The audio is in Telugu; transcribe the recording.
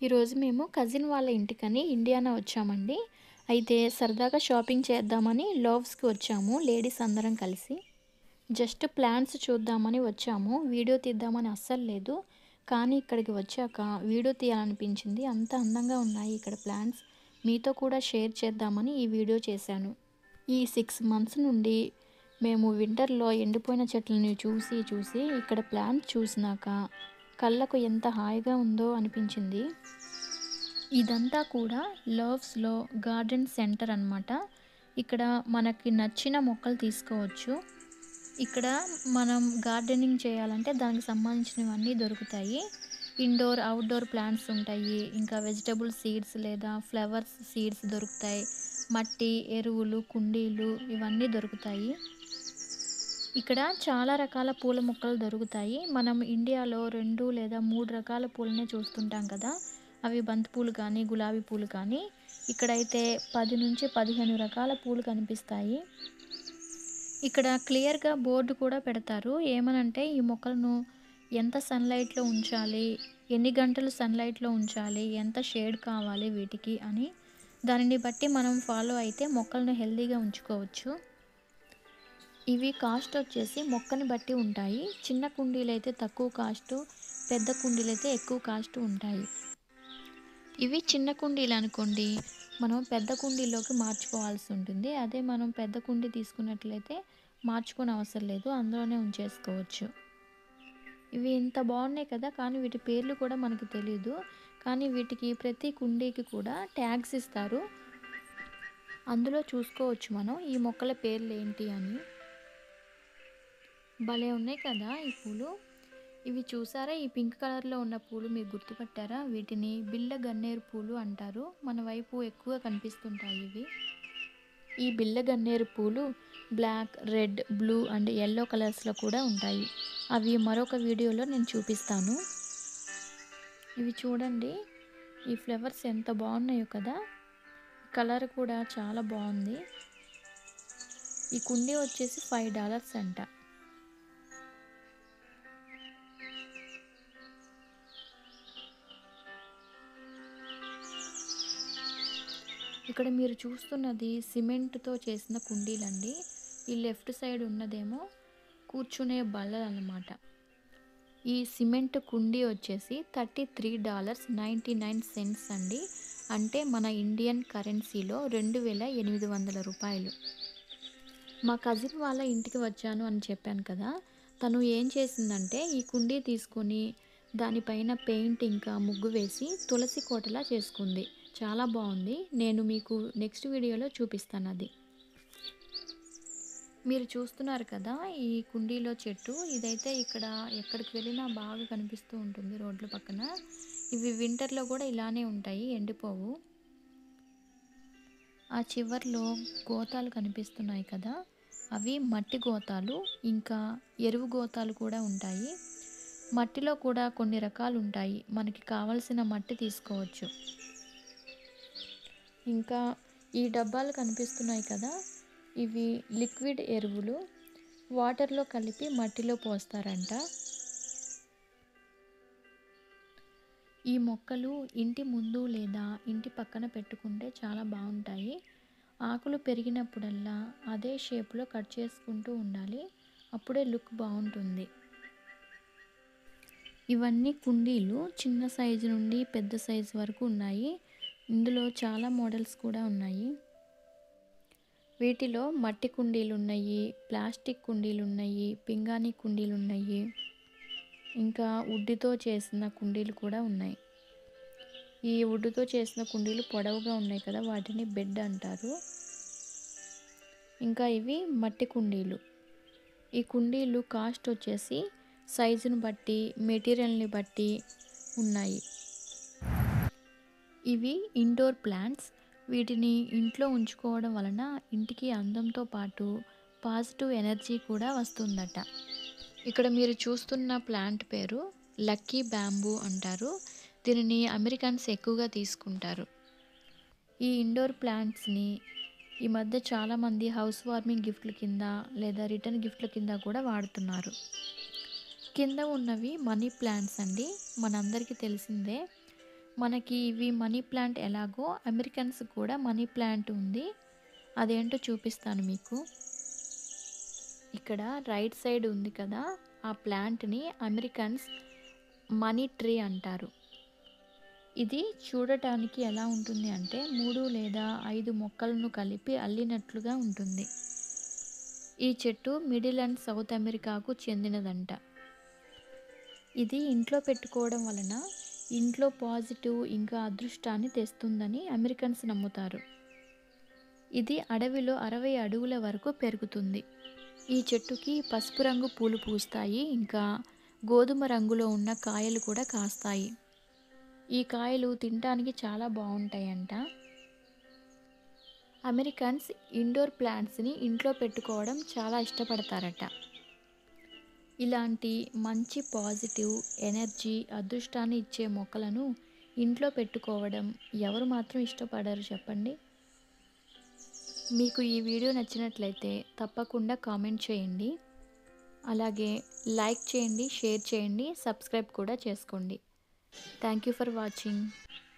ఈరోజు మేము కజిన్ వాళ్ళ ఇంటికని ఇండియానా వచ్చామండి అయితే సరదాగా షాపింగ్ చేద్దామని లోవ్స్కి వచ్చాము లేడీస్ అందరం కలిసి జస్ట్ ప్లాన్స్ చూద్దామని వచ్చాము వీడియో తీద్దామని అస్సలు లేదు కానీ ఇక్కడికి వచ్చాక వీడియో తీయాలనిపించింది అంత అందంగా ఉన్నాయి ఇక్కడ ప్లాన్స్ మీతో కూడా షేర్ చేద్దామని ఈ వీడియో చేశాను ఈ సిక్స్ మంత్స్ నుండి మేము వింటర్లో ఎండిపోయిన చెట్లని చూసి చూసి ఇక్కడ ప్లాంట్స్ చూసినాక కళ్ళకు ఎంత హాయిగా ఉందో అనిపించింది ఇదంతా కూడా లవ్స్లో గార్డెన్ సెంటర్ అన్నమాట ఇక్కడ మనకి నచ్చిన మొక్కలు తీసుకోవచ్చు ఇక్కడ మనం గార్డెనింగ్ చేయాలంటే దానికి సంబంధించినవన్నీ దొరుకుతాయి ఇండోర్ అవుట్డోర్ ప్లాంట్స్ ఉంటాయి ఇంకా వెజిటబుల్ సీడ్స్ లేదా ఫ్లవర్స్ సీడ్స్ దొరుకుతాయి మట్టి ఎరువులు కుండీలు ఇవన్నీ దొరుకుతాయి ఇక్కడ చాలా రకాల పూల మొక్కలు దొరుకుతాయి మనం ఇండియాలో రెండు లేదా మూడు రకాల పూలనే చూస్తుంటాం కదా అవి బంతిపూలు కానీ గులాబీ పూలు కానీ ఇక్కడైతే పది నుంచి పదిహేను రకాల పూలు కనిపిస్తాయి ఇక్కడ క్లియర్గా బోర్డు కూడా పెడతారు ఏమనంటే ఈ మొక్కలను ఎంత సన్లైట్లో ఉంచాలి ఎన్ని గంటలు సన్లైట్లో ఉంచాలి ఎంత షేడ్ కావాలి వీటికి అని దానిని బట్టి మనం ఫాలో అయితే మొక్కలను హెల్తీగా ఉంచుకోవచ్చు ఇవి కాస్ట్ వచ్చేసి మొక్కని బట్టి ఉంటాయి చిన్న కుండీలు అయితే తక్కువ కాస్ట్ పెద్ద కుండీలు అయితే ఎక్కువ కాస్ట్ ఉంటాయి ఇవి చిన్న కుండీలు అనుకోండి మనం పెద్ద కుండీలోకి మార్చుకోవాల్సి ఉంటుంది అదే మనం పెద్ద కుండీ తీసుకున్నట్లయితే మార్చుకోని అవసరం లేదు అందులోనే ఉంచేసుకోవచ్చు ఇవి ఇంత బాగున్నాయి కదా కానీ వీటి పేర్లు కూడా మనకు తెలియదు కానీ వీటికి ప్రతి కుండీకి కూడా ట్యాగ్స్ ఇస్తారు అందులో చూసుకోవచ్చు మనం ఈ మొక్కల పేర్లు ఏంటి అని భలే ఉన్నాయి కదా ఈ పూలు ఇవి చూసారా ఈ పింక్ కలర్లో ఉన్న పూలు మీరు గుర్తుపట్టారా వీటిని బిళ్ళ గన్నేరు పూలు అంటారు మన వైపు ఎక్కువ కనిపిస్తుంటాయి ఇవి ఈ బిళ్ళ గన్నేరు పూలు black red blue and yellow కలర్స్లో కూడా ఉంటాయి అవి మరొక వీడియోలో నేను చూపిస్తాను ఇవి చూడండి ఈ ఫ్లవర్స్ ఎంత బాగున్నాయో కదా కలర్ కూడా చాలా బాగుంది ఈ కుండీ వచ్చేసి ఫైవ్ డాలర్స్ అంట ఇక్కడ మీరు చూస్తున్నది సిమెంట్తో చేసిన కుండీలండి ఈ లెఫ్ట్ సైడ్ ఉన్నదేమో కూర్చునే బల్లలు అన్నమాట ఈ సిమెంట్ కుండీ వచ్చేసి thirty three dollars ninety nine cents అండి అంటే మన ఇండియన్ కరెన్సీలో రెండు వేల ఎనిమిది వందల రూపాయలు మా కజిన్ వాళ్ళ ఇంటికి వచ్చాను అని చెప్పాను కదా తను ఏం చేసిందంటే ఈ కుండీ తీసుకొని దానిపైన పెయింట్ ఇంకా ముగ్గు వేసి తులసి కోటలా చేసుకుంది చాలా బాగుంది నేను మీకు నెక్స్ట్ వీడియోలో చూపిస్తాను అది మీరు చూస్తున్నారు కదా ఈ కుండీలో చెట్టు ఇదైతే ఇక్కడ ఎక్కడికి వెళ్ళినా బాగా కనిపిస్తూ ఉంటుంది రోడ్ల పక్కన ఇవి వింటర్లో కూడా ఇలానే ఉంటాయి ఎండిపోవు ఆ చివర్లో గోతాలు కనిపిస్తున్నాయి కదా అవి మట్టి గోతాలు ఇంకా ఎరువు గోతాలు కూడా ఉంటాయి మట్టిలో కూడా కొన్ని రకాలు ఉంటాయి మనకి కావలసిన మట్టి తీసుకోవచ్చు ఇంకా ఈ డబ్బాలు కనిపిస్తున్నాయి కదా ఇవి లిక్విడ్ ఎరువులు వాటర్లో కలిపి మట్టిలో పోస్తారంట ఈ మొక్కలు ఇంటి ముందు లేదా ఇంటి పక్కన పెట్టుకుంటే చాలా బాగుంటాయి ఆకులు పెరిగినప్పుడల్లా అదే షేప్లో కట్ చేసుకుంటూ ఉండాలి అప్పుడే లుక్ బాగుంటుంది ఇవన్నీ కుండీలు చిన్న సైజు నుండి పెద్ద సైజు వరకు ఉన్నాయి ఇందులో చాలా మోడల్స్ కూడా ఉన్నాయి వీటిలో మట్టి కుండీలు ఉన్నాయి ప్లాస్టిక్ కుండీలు ఉన్నాయి పింగాణి కుండీలు ఉన్నాయి ఇంకా వుడ్తో చేసిన కుండీలు కూడా ఉన్నాయి ఈ వుడ్తో చేసిన కుండీలు పొడవుగా ఉన్నాయి కదా వాటిని బెడ్ అంటారు ఇంకా ఇవి మట్టి కుండీలు ఈ కుండీలు కాస్ట్ వచ్చేసి సైజును బట్టి మెటీరియల్ని బట్టి ఉన్నాయి ఇవి ఇండోర్ ప్లాంట్స్ వీటిని ఇంట్లో ఉంచుకోవడం వలన ఇంటికి అందంతో పాటు పాజిటివ్ ఎనర్జీ కూడా వస్తుందట ఇక్కడ మీరు చూస్తున్న ప్లాంట్ పేరు లక్కీ బ్యాంబూ అంటారు దీనిని అమెరికన్స్ ఎక్కువగా తీసుకుంటారు ఈ ఇండోర్ ప్లాంట్స్ని ఈ మధ్య చాలామంది హౌస్ వార్మింగ్ గిఫ్ట్ల కింద లేదా రిటర్న్ గిఫ్ట్ల కింద కూడా వాడుతున్నారు కింద ఉన్నవి మనీ ప్లాంట్స్ అండి మనందరికీ తెలిసిందే మనకి ఇవి మనీ ప్లాంట్ ఎలాగో అమెరికన్స్ కూడా మనీ ప్లాంట్ ఉంది అదేంటో చూపిస్తాను మీకు ఇక్కడ రైట్ సైడ్ ఉంది కదా ఆ ప్లాంట్ని అమెరికన్స్ మనీ ట్రీ అంటారు ఇది చూడటానికి ఎలా ఉంటుంది అంటే మూడు లేదా ఐదు మొక్కలను కలిపి అల్లినట్లుగా ఉంటుంది ఈ చెట్టు మిడిల్ అండ్ సౌత్ అమెరికాకు చెందినదంట ఇది ఇంట్లో పెట్టుకోవడం వలన ఇంట్లో పాజిటివ్ ఇంకా అదృష్టాన్ని తెస్తుందని అమెరికన్స్ నమ్ముతారు ఇది అడవిలో అరవై అడుగుల వరకు పెరుగుతుంది ఈ చెట్టుకి పసుపు రంగు పూలు పూస్తాయి ఇంకా గోధుమ రంగులో ఉన్న కాయలు కూడా కాస్తాయి ఈ కాయలు తినడానికి చాలా బాగుంటాయంట అమెరికన్స్ ఇండోర్ ప్లాంట్స్ని ఇంట్లో పెట్టుకోవడం చాలా ఇష్టపడతారట ఇలాంటి మంచి పాజిటివ్ ఎనర్జీ అదృష్టాన్ని ఇచ్చే మొక్కలను ఇంట్లో పెట్టుకోవడం ఎవరు మాత్రం ఇష్టపడరు చెప్పండి మీకు ఈ వీడియో నచ్చినట్లయితే తప్పకుండా కామెంట్ చేయండి అలాగే లైక్ చేయండి షేర్ చేయండి సబ్స్క్రైబ్ కూడా చేసుకోండి థ్యాంక్ యూ ఫర్ వాచింగ్